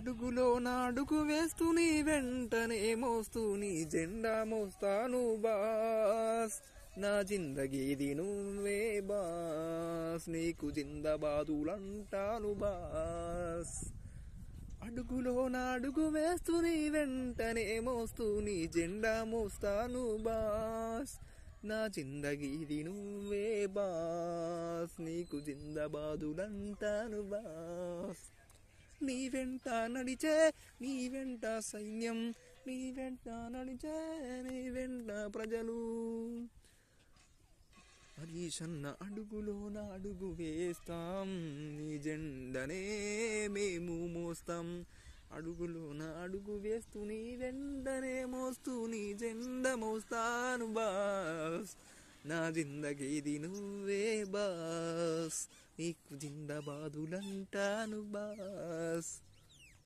అడుగులో నాడుగు వేస్తూ నీ వెంటనే మోస్తూ నీ జెండా మోస్తాను బాస్ నా జిందగీది నువ్వే బాస్ నీకు జిందబాదులంటాను బాస్ అడుగులో నాడుగు వేస్తూ నీ వెంటనే మోస్తూ నీ జెండా మోస్తాను బాస్ నా జిందగీది నువ్వే బాస్ నీకు జిందబాదులంటాను బాస్ నీ వెంట నడిచే నీ వెంట సైన్యం నీ వెంట నడిచే నీ వెంట ప్రజలు హరీషన్న అడుగులోన అడుగు వేస్తాం నీ జెండనే మేము మోస్తాం అడుగులోన అడుగు వేస్తూ నీ వెంటనే మోస్తూ నీ జెండ మోస్తాను బాస్ నా జిందగీది నువ్వే బాస్ నీకు జిందబాదులంటాను బాస్